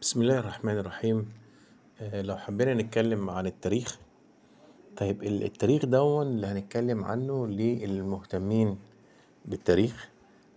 بسم الله الرحمن الرحيم آه، لو حبينا نتكلم عن التاريخ طيب ال- التاريخ دون اللي هنتكلم عنه للمهتمين بالتاريخ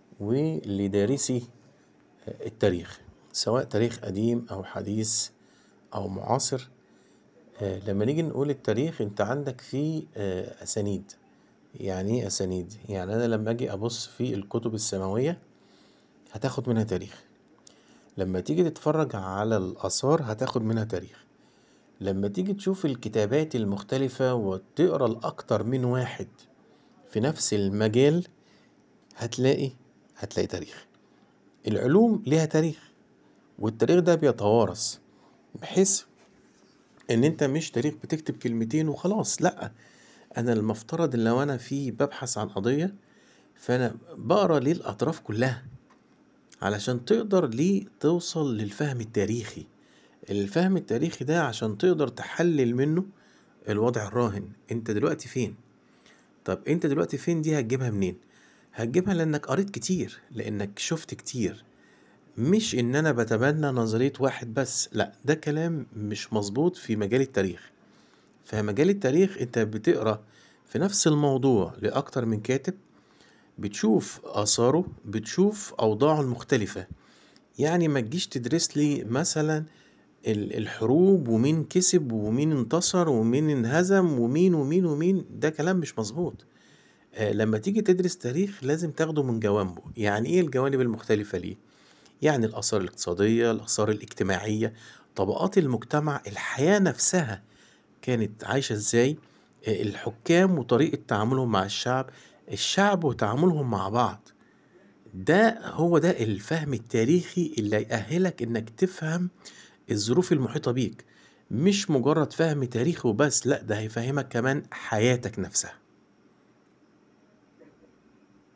ولدارسي التاريخ سواء تاريخ قديم أو حديث أو معاصر آه، لما نيجي نقول التاريخ انت عندك فيه آه، أسانيد يعني ايه أسانيد؟ يعني أنا لما أجي أبص في الكتب السماوية هتاخد منها تاريخ لما تيجي تتفرج على الآثار هتاخد منها تاريخ لما تيجي تشوف الكتابات المختلفة وتقرا لأكتر من واحد في نفس المجال هتلاقي هتلاقي تاريخ العلوم ليها تاريخ والتاريخ ده بيتوارث بحيث ان انت مش تاريخ بتكتب كلمتين وخلاص لا انا المفترض ان لو انا في ببحث عن قضية فانا بقرا ليه الاطراف كلها علشان تقدر ليه توصل للفهم التاريخي الفهم التاريخي ده عشان تقدر تحلل منه الوضع الراهن انت دلوقتي فين طب انت دلوقتي فين دي هتجيبها منين هتجيبها لانك قريت كتير لانك شفت كتير مش ان انا بتبنى نظرية واحد بس لا ده كلام مش مظبوط في مجال التاريخ في مجال التاريخ انت بتقرا في نفس الموضوع لاكتر من كاتب بتشوف اثاره بتشوف اوضاعه المختلفة يعني ما تجيش تدرس لي مثلا ال- الحروب ومين كسب ومين انتصر ومين انهزم ومين ومين ومين ده كلام مش مظبوط آه، لما تيجي تدرس تاريخ لازم تاخده من جوانبه يعني ايه الجوانب المختلفة ليه يعني الآثار الاقتصادية الآثار الاجتماعية طبقات المجتمع الحياة نفسها كانت عايشة ازاي آه، الحكام وطريقة تعاملهم مع الشعب الشعب وتعاملهم مع بعض ده هو ده الفهم التاريخي اللي هيأهلك انك تفهم الظروف المحيطة بيك مش مجرد فهم تاريخي وبس لا ده هيفهمك كمان حياتك نفسها